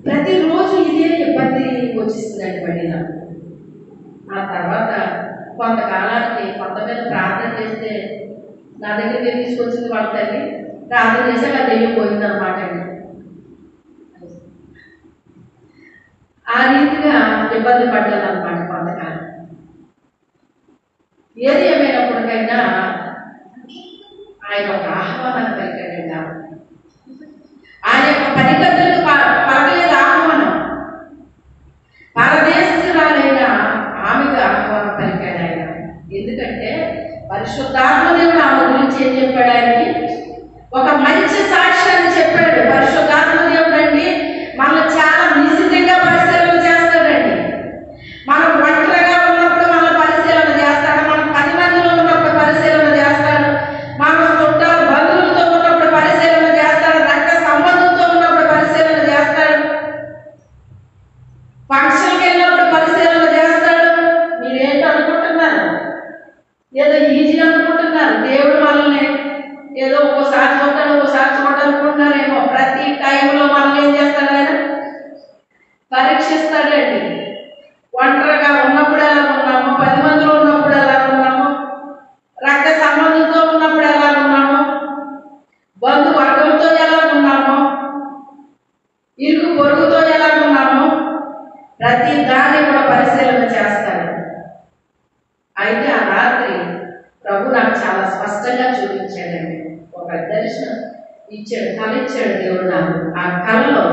ప్రతిరోజు ఇదే ఇబ్బంది వచ్చిస్తుందండి మళ్ళీ నాకు ఆ తర్వాత కొంతకాలానికి కొంత మీద ప్రార్థన చేస్తే నా దగ్గరికి తీసుకొచ్చింది వాళ్ళ తల్లి ప్రార్థన చేశాక ఆ దెయ్యం పోయిందన్నమాట అండి ఆ రీతిగా ఇబ్బంది పడ్డాను అనమాట కొంతకాలం ఏది ఏమైనప్పటికైనా ఆయన ఒక ఆహ్వానాన్ని పలికాడండి ఆమె. ఆయన యొక్క పనికత్తులకు పలకలేదు ఆహ్వానం పరదేశురాలైన ఆమెకు ఆహ్వానం పలికాడు ఆయన ఎందుకంటే పరిశుద్ధాత్మ దేవుడు ఆమె గురించి ఏం చెప్పాడు ఆయనకి ఒక మంచి సాక్ష్యాన్ని చెప్పాడు పరిశుద్ధాత్మ దేవుడు అండి మనల్ని చాలా నిశ్చితంగా పరిశీలన చేస్తాడండి మనం ఒంటరిగా ఉన్నప్పుడు మన పరిశీలన చేస్తాడు మనం పది మందిలో ఉన్నప్పుడు పరిశీలన చేస్తాడు మన చుట్టాలు బంధువులతో ఉన్నప్పుడు పరిశీలన చేస్తాడు రక్త సంబంధంతో ఉన్నప్పుడు పరిశీలన చేస్తాడు ఫంక్షన్కి వెళ్ళినప్పుడు పరిశీలన చేస్తాడు మీరేంటి అనుకుంటున్నారు ఏదో ఈజీ అనుకుంటున్నారు దేవుడు మనల్ని ఏదో ఒకసారి చూడటాడు ఒకసారి చూడాలనుకుంటున్నారేమో ప్రతి టైంలో మనల్ని ఏం చేస్తాడు ఆయన పరీక్షిస్తాడండి ఒంటరిగా ఉన్నప్పుడు ఎలా ఉన్నాము పది మందిలో ఉన్నప్పుడు ఎలా ఉన్నాము రక్త సంబంధంతో ఉన్నప్పుడు ఎలా ఉన్నాము బంధువర్గంతో ఎలా ఉన్నాము ఇరుగు పొరుగుతో ఎలా ఉన్నాము ప్రతి దాన్ని కూడా పరిశీలన చేస్తాడు అయితే ఆ రాత్రి ప్రభు నాకు చాలా స్పష్టంగా చూపించాడండి ఒక దర్శనం ఇచ్చాడు కళ ఇచ్చాడు దేవుడు నాకు ఆ కళలో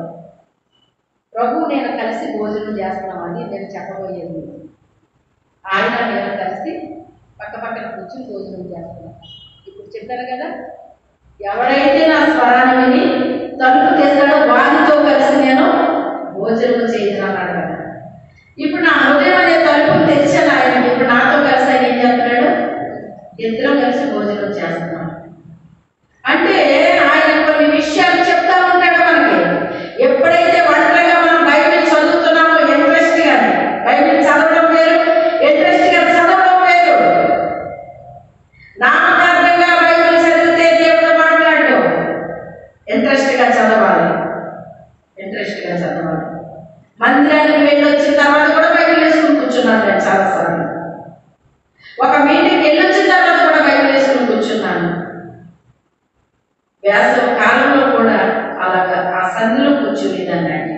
ప్రభు నేను కలిసి భోజనం చేస్తున్నామని నేను చెప్పబోయేది ఆయన నేను కలిసి పక్క పక్కన కూర్చుని భోజనం చేస్తున్నాం ఇప్పుడు చెప్పాను కదా ఎవడైతే నా స్వరాన్ని విని తలుపు తెస్తాడో వారితో కలిసి నేను భోజనం చేయను అన్నాడు కదా ఇప్పుడు నా హృదయం అనే తలుపు తెచ్చాను ఆయన ఇప్పుడు నాతో కలిసి ఆయన ఏం చేస్తున్నాడు ఇద్దరం కలిసి భోజనం చేస్తున్నాం అంటే ఆయన కొన్ని విషయాలు చెప్తా ఉంటాడు మనకి ఎప్పుడైతే ఒంటరిగా మనం బైబిల్ చదువుతున్నామో ఇంట్రెస్ట్ గా బైబిల్ చదవడం వేరు ఇంట్రెస్ట్ గా చదవడం వేరు నామకార్థంగా బైబిల్ చదివితే దేవుడు మాట్లాడు ఇంట్రెస్ట్ గా చదవాలి ఇంట్రెస్ట్ గా చదవాలి మందిరానికి వెళ్ళి వచ్చిన తర్వాత కూడా బైబిల్ వేసుకుని కూర్చున్నాను నేను చాలాసార్లు ఒక మీటింగ్ వెళ్ళి వచ్చిన తర్వాత కూడా బైబిల్ వేసుకుని కూర్చున్నాను వేసవ కాలంలో కూడా అలాగా ఆ సంధిలో కూర్చునేదాన్ని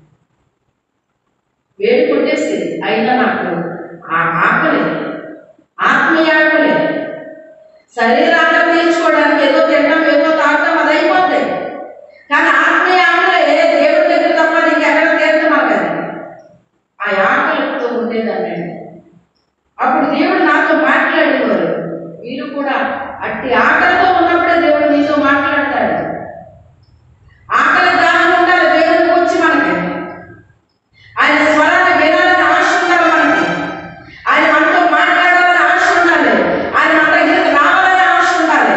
వేడి కొట్టేసేది అయినా నాకు ఆ ఆకలి ఆత్మీయ ఆకలి శరీరాన్ని తీర్చుకోవడానికి ఏదో తినడం ఏదో తాగడం అది అయిపోతాయి కానీ ఆత్మీయ ఆకలి దేవుడి దగ్గర తప్ప ఇంకెక్కడ తీరదు మాకు అది ఆ ఆకలితో ఉండేదాన్ని అప్పుడు దేవుడు నాతో మాట్లాడేవారు మీరు కూడా అట్టి ఆకలితో ఉన్నప్పుడే దేవుడు నీతో మాట్లాడతాడు ఆకలి దాహం ఉండాలి దేవుడికి వచ్చి మనకి ఆయన స్వరాన్ని వినాలని ఆశ ఉండాలి మనకి ఆయన మనతో మాట్లాడాలని ఆశ ఉండాలి ఆయన మన దగ్గరికి రావాలని ఆశ ఉండాలి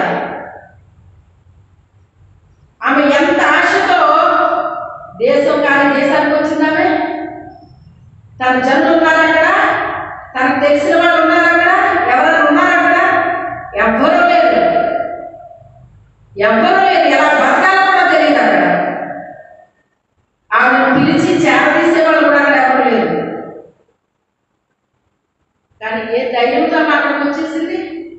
ఆమె ఎంత ఆశతో దేశం కాని దేశానికి వచ్చిందామే తన జనులు ఉన్నారు అక్కడ తనకు తెలిసిన వాళ్ళు ఉన్నారు అక్కడ ఎవరైనా ఉన్నారు అక్కడ ఎవ్వరూ లేరు ఎవ్వరూ లేరు ఎలా బతకాలో కూడా తెలియదు అక్కడ ఆమెను పిలిచి చేరదీసే వాళ్ళు కూడా అక్కడ ఎవరు లేరు కానీ ఏ ధైర్యంతో ఆమె అక్కడికి వచ్చేసింది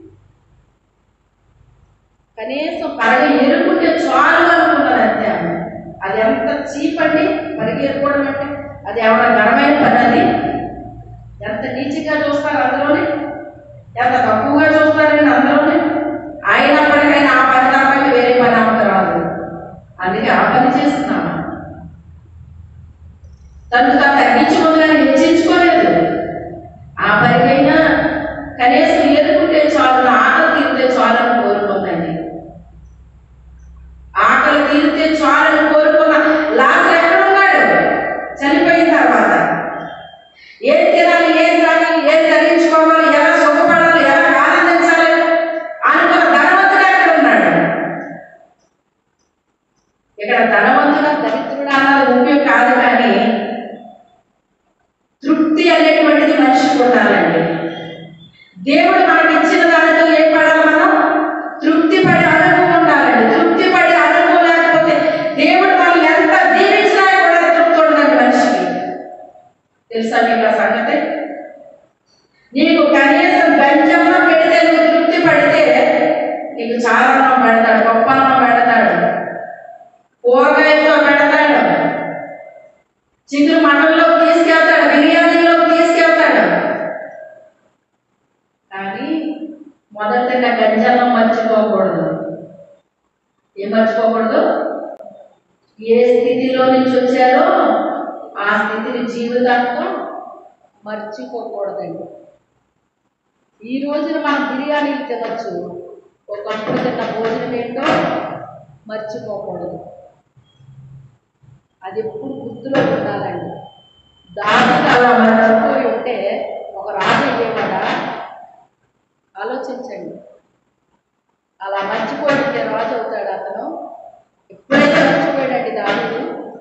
కనీసం పరగ ఎరుకుంటే చాలు అనుకున్నది అంతే ఆమె అది ఎంత చీప్ అండి పరగ ఎరుకోవడం అంటే అది ఎవడ ఘనమైన పని అది ఎంత నీచిగా చూస్తారు అందులోనే ఎంత తక్కువగా చూస్తారండి అందులోనే అయినప్పటికైనా ఆ పని తప్ప వేరే పని ఆమెకు రాదు అందుకే ఆ పని చేస్తున్నాము తను తాను తగ్గించుకుంది కానీ హెచ్చించుకోలేదు ఆ పనికైనా కనీసం ఎదుర్కొంటే చాలు నా ఆకలి తీరితే చాలని కోరుకుందండి ఆకలి తీరితే చాలని కోరుకున్న లాస్ట్ ఎక్కడ ఉన్నాడు చనిపోయిన తర్వాత ఏం తినాలి ఏం తాగాలి ఏం ధరించుకోవాలి ఎలా సుఖపడాలి ఎలా ఆనందించాలి అనుకున్న ధనవంతుడు ఎక్కడ ఉన్నాడు ఇక్కడ ధనవంతుడు దరిద్రుడు అన్నది ముఖ్యం కాదు కానీ తృప్తి అనేటువంటిది మనిషికి ఉండాలండి దేవుడు మనకి ఇచ్చిన దానితో ఏం పడాలి మనం తృప్తి పడి అడుగు ఉండాలండి తృప్తి పడి అడుగు లేకపోతే దేవుడు మనం ఎంత దీవించినా కూడా కూరగాయలతో పెడతాడు చికెన్ మటన్లోకి తీసుకెళ్తాడు బిర్యానీలోకి తీసుకెళ్తాడు కానీ మొదటగా గంజాలం మర్చిపోకూడదు ఏం మర్చిపోకూడదు ఏ స్థితిలో నుంచి వచ్చారో ఆ స్థితిని జీవితాంతం మర్చిపోకూడదండి ఈ రోజున మనం బిర్యానీలు తినచ్చు ఒకప్పుడు తిన్న భోజనం ఏంటో మర్చిపోకూడదు అది ఎప్పుడు గుర్తులో ఉండాలండి దాని అలా మర్చిపోయి ఉంటే ఒక రాజు అయ్యేవాడా ఆలోచించండి అలా మర్చిపోయి ఉంటే రాజు అవుతాడు అతను ఎప్పుడైతే మర్చిపోయాడండి దావీదు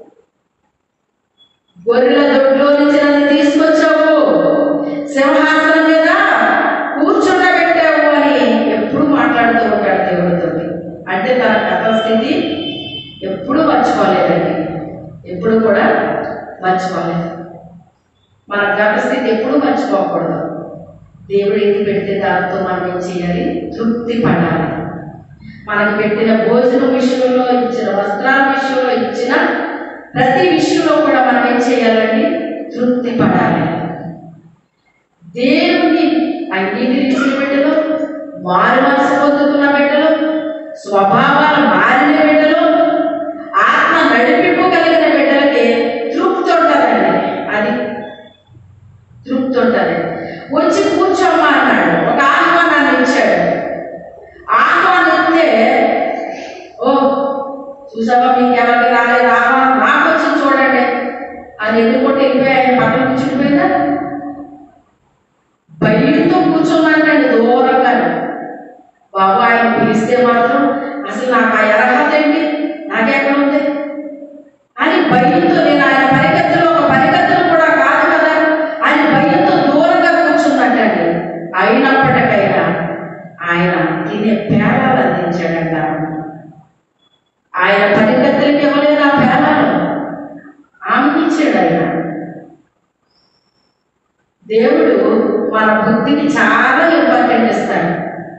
గొర్రెల దొడ్లో నుంచి నన్ను తీసుకొచ్చావు సింహాసనం మీద కూర్చుండబెట్టావు అని ఎప్పుడు మాట్లాడుతూ ఉంటాడు దేవుడితో అంటే తన కథ స్థితి ఎప్పుడు మర్చిపోలేదండి ఎప్పుడు కూడా మర్చిపోలేదు మన గత స్థితి ఎప్పుడు మర్చిపోకూడదు దేవుడు ఏది పెడితే దాంతో మనం ఏం చేయాలి తృప్తి పడాలి మనకు పెట్టిన భోజనం విషయంలో ఇచ్చిన వస్త్రాల విషయంలో ఇచ్చిన ప్రతి విషయంలో కూడా మనం ఏం చేయాలండి తృప్తి పడాలి దేవుని అంగీకరించిన బిడ్డలు మారు మనసు పొందుతున్న బిడ్డలు స్వభావాలు మారిన బిడ్డలు ఆత్మ నడిపింపు కలిగిన బిడ్డలకి తృప్తి ఉంటుందండి అది తృప్తి ఉంటుంది వచ్చి కూర్చోమ్మా అన్నాడు ఒక ఆహ్వానాన్ని ఇచ్చాడు ఆహ్వానం ఇస్తే ఓ చూసావా మీకు ఎవరికి రాలేదు ఆహ్వానం నాకు వచ్చి చూడండి అని ఎదుర్కొంటే వెళ్ళిపోయి ఆయన పక్కన కూర్చుండిపోయిందా బయటతో కూర్చోమంటండి దూరంగా బాబు ఆయన పిలిస్తే మాత్రం అసలు నాకు ఆ అర్హత ఏంటి నాకెక్కడ ఉంది అని భయంతో నేను ఆయన పరిగెత్తులో ఒక పరిగెత్తులు కూడా కాదు కదా అని భయంతో దూరంగా కూర్చుందంటండి అయినప్పటికైనా ఆయన తినే పేలాలు అందించాడంట ఆయన పరిగెత్తులకి ఇవ్వలేదు ఆ పేలాలు ఆమెకి ఇచ్చాడు ఆయన దేవుడు మన బుద్ధికి చాలా ఇంపార్టెంట్ ఇస్తాడు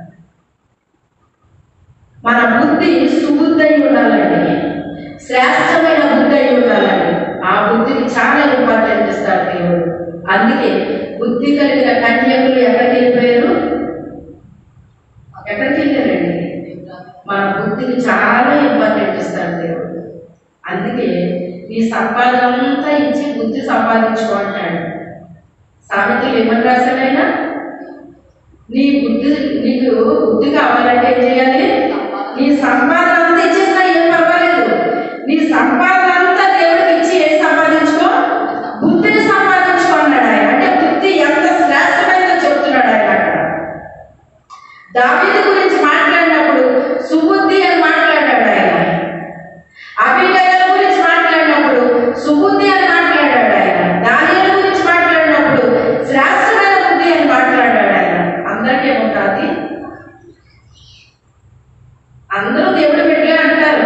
మన బుద్ధి సుబుద్ధి అయి ఉండాలండి శ్రేష్టమైన బుద్ధి అయి ఉండాలండి ఆ బుద్ధికి చాలా ఇంపార్టెంట్ ఇస్తాడు దేవుడు అందుకే బుద్ధి కలిగిన కన్యకులు ఎక్కడికి వెళ్ళిపోయారు ఎక్కడికి వెళ్ళారండి మన బుద్ధికి చాలా ఇంపార్టెంట్ ఇస్తాడు దేవుడు అందుకే నీ సంపాదన అంతా ఇచ్చి బుద్ధి సంపాదించుకో అంటాడు సామెతలు ఏమని రాశాడైనా నీ బుద్ధి నీకు బుద్ధి కావాలంటే ఏం చేయాలి నీ సంపాదన అంతా ఇచ్చేసినా ఏం పర్వాలేదు నీ సంపాదన అంతా దేవుడికి ఇచ్చి ఏం సంపాదించుకో బుద్ధిని సంపాదించుకో అన్నాడు ఆయన అంటే బుద్ధి ఎంత శ్రేష్టమైనదో చెప్తున్నాడు ఆయన అక్కడ దావీదు గురించి మాట్లాడినప్పుడు సుబుద్ధి అని మాట్లాడాడు ఆయన అభిగయల గురించి మాట్లాడినప్పుడు సుబుద్ధి అని మాట్లాడాడు ఆయన దానియల గురించి మాట్లాడినప్పుడు శ్రేష్టమైన బుద్ధి అని మాట్లాడాడు ఆయన అందరికీ ఉంటుంది అందరూ దేవుడు బిడ్డలే అంటారు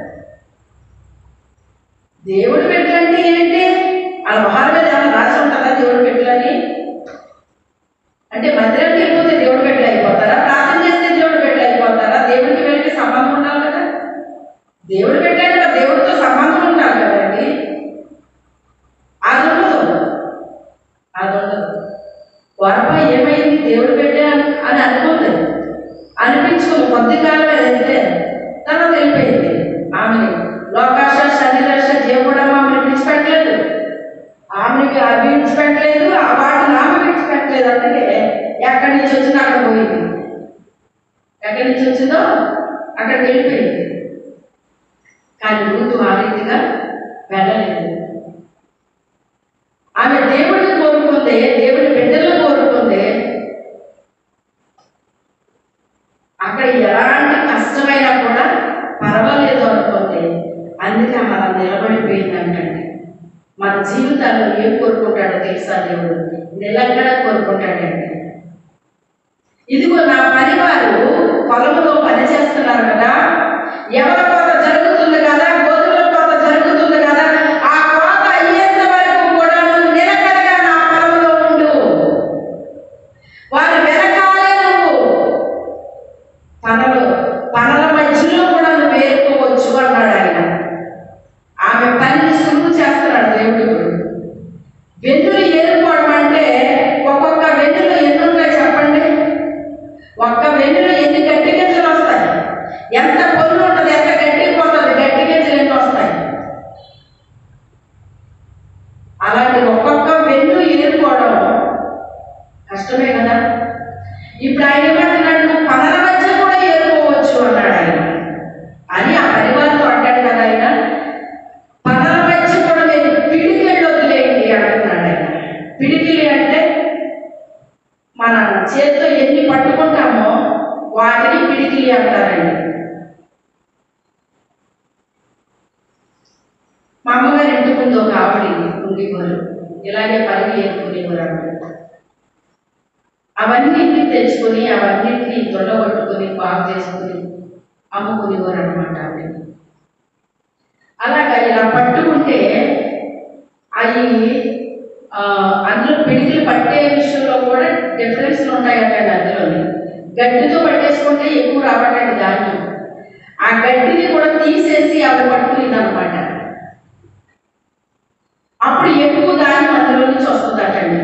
దేవుడు బిడ్డలంటే ఏంటి వాళ్ళ మొహాల మీద ఏమైనా రాసి ఉంటుందా దేవుడు బిడ్డలని అంటే మందిరానికి వెళ్ళిపోతే దేవుడు బిడ్డలు అయిపోతారా ప్రార్థన చేస్తే దేవుడు బిడ్డలు అయిపోతారా దేవుడికి వెళ్ళి సంబంధం ఉండాలి కదా దేవుడు పెట్టాడు కదా దేవుడితో సంబంధం ఉండాలి కదండి అది ఉండదు అది ఉండదు వరప ఏమైంది దేవుడు పెట్టా అని అనుకుంది అనిపించుకుంది కొద్ది కాలం అదంతే తర్వాత వెళ్ళిపోయింది ఆమెని లోకాశ శరీరాశ దేవుడమ్మ ఆమెను విడిచిపెట్టలేదు ఆమెకి అవి విడిచిపెట్టలేదు ఆ వాటిని ఆమె విడిచిపెట్టలేదు అందుకే ఎక్కడి నుంచి వచ్చిందో అక్కడ పోయింది ఎక్కడి నుంచి వచ్చిందో అక్కడికి వెళ్ళిపోయింది కానీ రూతు ఆ రీతిగా వెళ్ళలేదు ఆమె దేవుడిని కోరుకుంది దేవుడి బిడ్డలను కోరుకుంది అక్కడ ఎలాంటి కష్టమైనా కూడా పర్వాలేదు అనుకుంది అందుకే మన నిలబడిపోయిందంటే మన జీవితాల్లో ఏం కోరుకుంటాడో తెలుసా దేవుడు నిలకడ కోరుకుంటాడండి ఇదిగో నా పనివారు పొలంలో పని చేస్తున్నారు కదా ఎవరి కోత జరుగుతుంది కదా గోధుమల కోత జరుగుతుంది కదా ఆ కోత అయ్యేంత వరకు కూడా నువ్వు నిలకడగా నా పొలంలో ఉండు వారి వెనకాలే నువ్వు పనులు పనుల మధ్యలో కూడా నువ్వు వేరుకోవచ్చు అన్నాడు ఆయన అలాంటి ఒక్కొక్క వెన్ను ఏరుకోవడం కష్టమే కదా ఇప్పుడు ఆయన ఏమంటున్నాడు నువ్వు పనుల మధ్య కూడా ఏరుకోవచ్చు అన్నాడు ఆయన అని ఆ పరివారంతో అంటాడు కదా ఆయన పనుల మధ్య కూడా మీరు పిడికిళ్ళు వదిలేయండి అంటున్నాడు ఆయన పిడికిలి అంటే మన చేతితో ఎన్ని పట్టుకుంటామో వాటిని పిడికిలి అంటారండి మా అమ్మగారు ఇంటి ముందు ఒక ఆవిడ ఉండేవారు ఇలాగే పని ఏరుకునేవారు అన్నమాట అవన్నిటిని తెచ్చుకొని అవన్నిటిని తొడగొట్టుకొని బాగు చేసుకొని అమ్ముకునేవారు అనమాట ఆవిడ అలాగా ఇలా పట్టుకుంటే అవి ఆ, అందులో పిడికిలు పట్టే విషయంలో కూడా డిఫరెన్స్లు ఉంటాయంటండి అందులోని గడ్డితో పట్టేసుకుంటే ఎక్కువ రావటండి ధాన్యం ఆ గడ్డిని కూడా తీసేసి ఆవిడ పట్టుకునేది అనమాట అప్పుడు ఎక్కువ ధాన్యం అందులో నుంచి వస్తుందటండి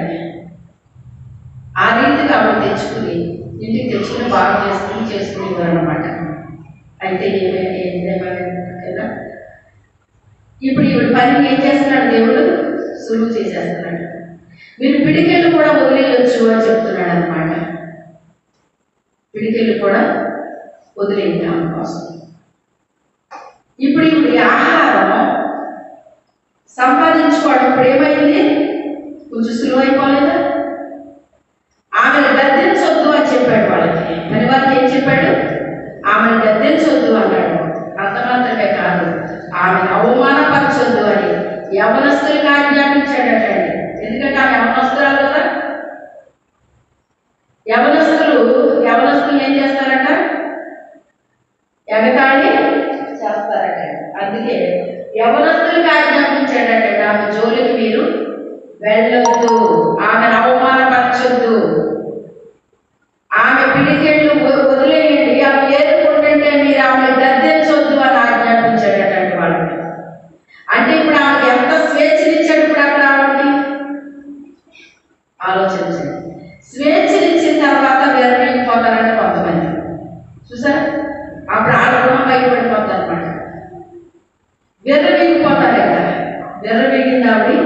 ఆ రీతిగా ఆవిడ తెచ్చుకుని ఇంటికి తెచ్చుకుని బాగా చేసుకుని చేసుకునేవారు అనమాట అయితే ఏమైనా ఏమైనా కదా ఇప్పుడు ఈవిడ పని ఏం చేస్తున్నాడు దేవుడు సులువు చేసేస్తున్నాడు మీరు పిడికెళ్ళు కూడా వదిలేయొచ్చు అని చెప్తున్నాడు అనమాట పిడికెళ్ళు కూడా వదిలేయండి ఆమె కోసం ఇప్పుడు ఇప్పుడు ఈ ఆహారం సంపాదించుకోవడం ఇప్పుడు ఏమైంది కొంచెం సులువు అయిపోలేదా ఆమెను గద్దించొద్దు అని చెప్పాడు వాళ్ళకి పని వాళ్ళకి ఏం చెప్పాడు ఆమెను గద్దించొద్దు అన్నాడు అంత మాత్రమే కాదు ఆమెను అవమానపరచొద్దు అని యవనస్తులకు ఆజ్ఞాపించాడటండి ఎందుకంటే ఆమె యవనస్తురాలు కదా యవనస్తులు యవనస్తులు ఏం చేస్తారట ఎగతాళి చేస్తారట అందుకే యవనస్తులకు ఆజ్ఞాపించాడట ఆమె జోలికి మీరు వెళ్ళొద్దు ఆమెను అవమానపరచొద్దు ఆమె పిడికెళ్ళు వ- వదిలేయండి ఆమె ఏరుకుంటుంటే మీరు ఆమె గద్దించొద్దు అని ఆజ్ఞాపించాడటండి వాళ్ళకి అంటే ఇప్పుడు ఆమెకి ఎంత స్వేచ్ఛనిచ్చాడు ఇప్పుడు అక్కడ ఆవిడకి ఆలోచించండి స్వేచ్ఛనిచ్చిన తర్వాత విరమిపోతారంటే కొంతమంది చూసారా అప్పుడు ఆ రుణం బయటపడిపోతుంది అనమాట విర్రవీగిపోతారు ఇక్కడ విర్రవీగింది ఆవిడ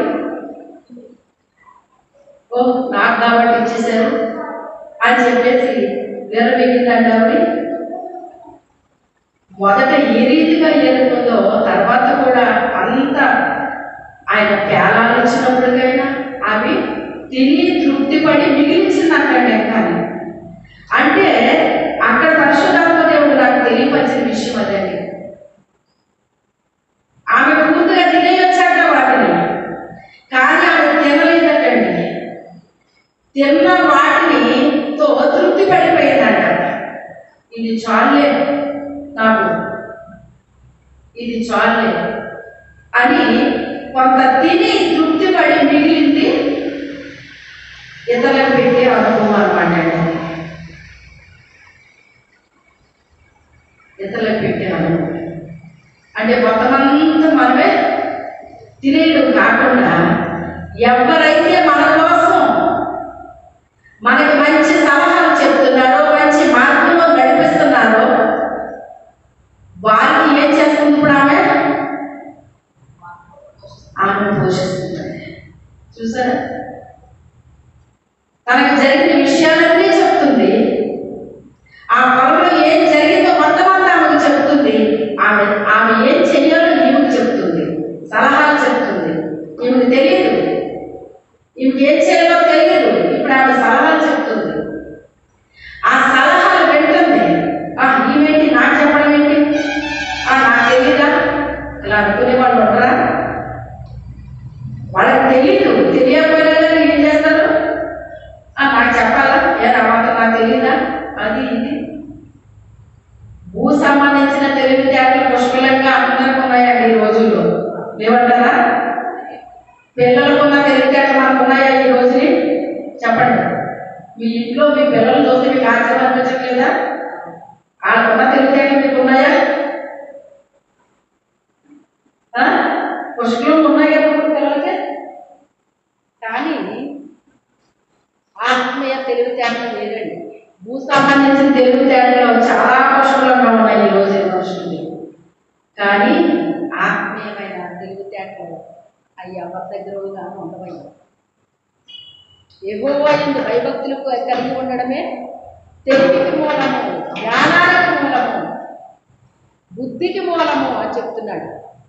ఓ నాకు కాబట్టి ఇచ్చేశారు అని చెప్పేసి విర్రవీగిందండి ఆవిడ మొదట ఏ రీతిగా ఏరుకుందో తర్వాత కూడా అంత ఆయన పేలాలు ఇచ్చినప్పటికైనా అవి తిని తృప్తిపడి మిగిలించిందంటండి కానీ అంటే అక్కడ పరిశుధాత్మ దేవుడు నాకు తెలియపరిచిన విషయం అదండి ఆమె పూర్తిగా తినేయొచ్చట వాటిని కానీ ఆమె తినలేదటండి తిన్న వాటిని తో తృప్తి పడిపోయిందంట ఇది చాలే నాకు ఇది చాలే అని కొంత తిని తృప్తి పడి మిగిలింది ఇతరులకు పెట్టే అనుభవం అనమాట అండి ఇతరులకు పెట్టే అనుభవం అంటే మొత్తం అంతా మనమే తినేయడం కాకుండా ఎవరైతే మన కోసం మనకి మంచి సలహాలు చెప్తున్నారో మంచి మార్గంలో నడిపిస్తున్నారో వారికి ఏం చేస్తుంది ఇప్పుడు ఆమె ఆమె పోషిస్తుంది చూసారా తనకు జరిగిన విషయాలన్నీ చెప్తుంది ఆ పొలంలో ఏం జరిగిందో మొత్తం అంతా ఆమెకు చెప్తుంది ఆమె ఆమె ఏం చెయ్యాలో ఈమెకు చెప్తుంది సలహాలు చెప్తుంది ఈమెకు తెలియదు ఈమెకి ఏం చేయాలో తెలియదు ఇప్పుడు ఆమె సలహాలు చెప్తుంది ఆ సలహాలు వింటుంది ఆ ఈమెంటి నాకు చెప్పడం ఏంటి ఆ నాకు తెలీదా ఇలా అనుకునే వాళ్ళు ఉండరా వాళ్ళకి తెలియదు తెలియకపోయినా కానీ ఏం చేస్తారు ఆ నాకు చెప్పాలా ఏ రమాత్రం నాకు తెలియదా అది ఇది భూ సంబంధించిన తెలివితేటలు పుష్కలంగా అందరికి ఉన్నాయండి ఈ రోజుల్లో లేవంటారా పిల్లలకున్న తెలివితేటలు మనకు ఉన్నాయా ఈ రోజుని చెప్పండి మీ ఇంట్లో మీ పిల్లలు చూస్తే మీకు ఆశ్చర్యం అనిపించట్లేదా వాళ్ళకున్న తెలివితేటలు మీకు ఉన్నాయా ఆ? పుష్కలం ఉన్నాయి కదా ఇప్పుడు పిల్లలకి కానీ ఆత్మీయ తెలివితేటలు లేదండి భూ సంబంధించిన తెలివితేటలు చాలా పుష్కలంగా ఉన్నాయి ఈ రోజు మనుషులు కానీ ఆత్మీయమైన తెలివితేటలు అవి ఎవరి దగ్గర కానీ ఉండవయ్యా ఎగోవైంది భయభక్తులకు కలిగి ఉండడమే తెలివికి మూలము జ్ఞానానికి మూలము బుద్ధికి మూలము అని చెప్తున్నాడు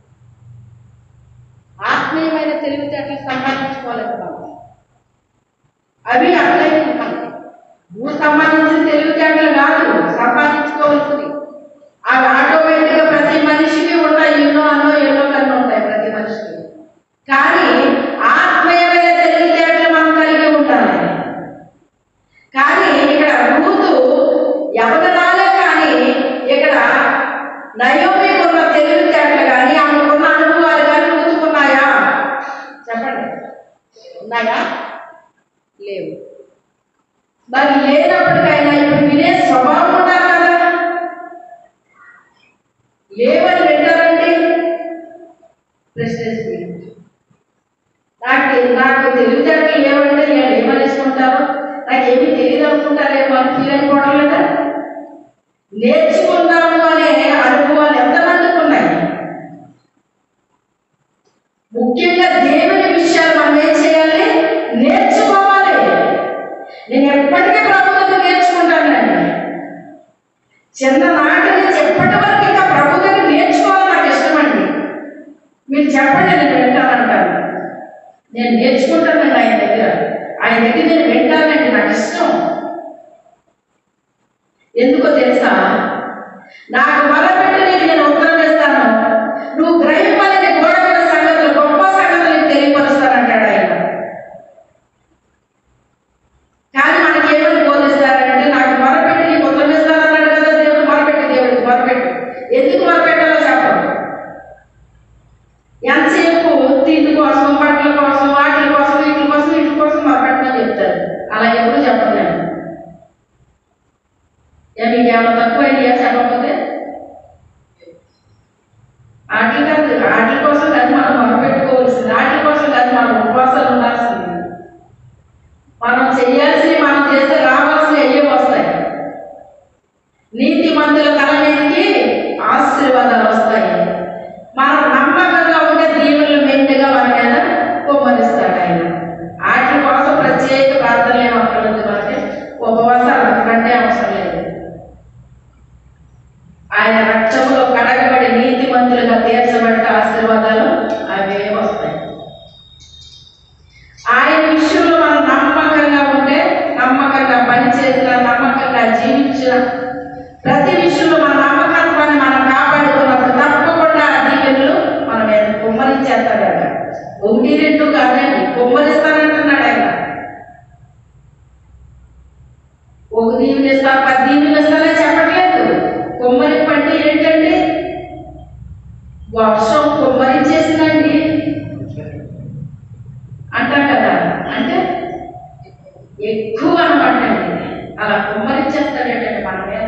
ఆత్మీయమైన తెలివితేటలు సంపాదించుకోవాలని మనం అవి అట్లయితే మనకి భూ సంబంధించిన తెలివితేటలు కాదు సంపాదించుకోవాల్సింది అవి ఆటోమేటిక్గా ప్రతి మనిషికి ఉంటాయి ఎన్నో అన్నో ఎన్నో కన్నో ఉంటాయి ప్రతి మనిషికి కానీ ఆత్మీయమైన తెలివితేటలు మనం కలిగి ఉండాలి కానీ ఇక్కడ రూతు యవనరాలే కానీ ఇక్కడ నయోమికి ఉన్న తెలివితేటలు కానీ ఆమెకున్న అనుభవాలు కానీ రూతుకున్నాయా చెప్పండి ఉన్నాయా లేవు మరి లేనప్పటికైనా ఇప్పుడు వినే స్వభావం ఉండాలి కదా లేవని వింటారండి ప్రశ్నిస్తుంది నాకు నాకు తెలివితేటలు లేవంటే నేను ఏమనేసుకుంటారు నాకు ఏమీ తెలియదు అనుకుంటారేమో అని ఫీల్ అయిపోవడం లేదా నేర్చుకుందాము అనే అనుభవాలు ఎంతమందికి ఉన్నాయి ముఖ్యంగా దేవుని విషయాలు మనం ఏం చేయాలి నేర్చుకోవాలి నేను ఎప్పటికీ ప్రభుత్వం నేర్చుకుంటానండి చిన్ననాటి నుంచి ఎప్పటి వరకు ఇంకా ప్రభు దగ్గర నేర్చుకోవాలి నాకు ఇష్టమండి మీరు చెప్పండి నేను వింటానంటాను నేను నేర్చుకుంటానండి ఆయన దగ్గర ఆయన దగ్గర నేను వింటానండి నాకు ఇష్టం ఎందుకో తెలుసా నాకు మొదలుపెట్టి నీకు నేను ఉత్తరం ఇస్తాను నువ్వు గ్రహింపలేని గోడ మీద సంగతులు గొప్ప సంగతులు నీకు తెలియపరుస్తానంటాడు ఆయన కానీ మనకి ఏమని బోధిస్తారంటే నాకు మొరపెట్టి నీకు ఉత్తరం ఇస్తానన్నాడు కదా దేవుడు మొరపెట్టి దేవుడికి మొరపెట్టు ఎందుకు మొరపెట్టాలో చెప్పండి ఎంతసేపు తిండి కోసం బట్టల కోసం వాటి కోసం వీటి కోసం వీటి కోసం మొరపెట్టమని చెప్తారు అలా ఎప్పుడు చెప్పను నేను ఏ మీకు ఏమైనా తక్కువ ఐడియా చెప్పకపోతే వాటి కాదు వాటి కోసం కాదు మనం మొరపెట్టుకోవాల్సింది వాటి కోసం కాదు మనం ఉపవాసాలు ఉండాల్సింది మనం చేయాల్సినవి మనం చేస్తే రావాల్సినవి అయ్యే వస్తాయి నీతి మంతుల తల మీదకి ఆశీర్వాదాలు వస్తాయి మనం నమ్మకంగా ఉంటే దీవులు మెండుగా మన మీద కుమ్మరిస్తాడు ఆయన వాటి కోసం ప్రత్యేక ప్రార్థనలు ఏం అక్కర్లేదు మనకి ఉపవాసాలు అంతకంటే అవసరం లేదు ఆయన రక్తంలో కడగబడి నీతి మంతులుగా తీర్చబడ్డ ఆశీర్వాదాలు అవే వస్తాయి ఆయన విషయంలో మనం నమ్మకంగా ఉంటే నమ్మకంగా పనిచేసిన నమ్మకంగా జీవించిన ప్రతి విషయంలో మన నమ్మకత్వాన్ని మనం కాపాడుకున్నప్పుడు తప్పకుండా ఆ దీవెనలు మన మీద కుమ్మరించేస్తాడట ఒకటి రెండు కాదండి కుమ్మరిస్తానంటున్నాడు ఆయన ఒక దీవెన ఇస్తాను పది దీవెనలు ఇస్తానని చెప్పట్లేదు కుమ్మరింపు అంటే ఏంటండి వర్షం కుమ్మరించేసిందండి అంటాం కదా అంటే ఎక్కువ అనమాట అలా కుమ్మరించేస్తాడేటండి మన మీద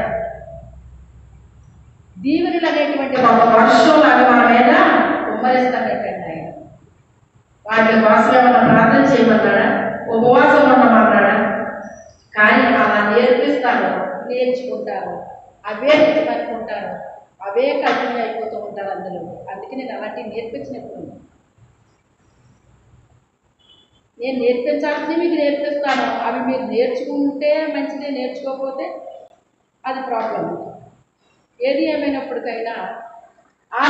దీవెనలు అనేటువంటి ఒక వర్షం లాగా మన మీద కుమ్మరిస్తాడటండి ఆయన వాటి కోసం ఏమన్నా ప్రార్థన చేయమన్నాడా ఉపవాసం ఉండమన్నాడా కానీ అలా నేర్పిస్తాడు నేర్చుకుంటారు అవే నిజమనుకుంటారు అవే కంటిన్యూ అయిపోతూ ఉంటారు అందులో అందుకే నేను అలాంటివి నేర్పించినప్పుడు నేను నేర్పించాల్సింది మీకు నేర్పిస్తాను అవి మీరు నేర్చుకుంటే మంచిదే నేర్చుకోకపోతే అది ప్రాబ్లం ఏది ఏమైనప్పటికైనా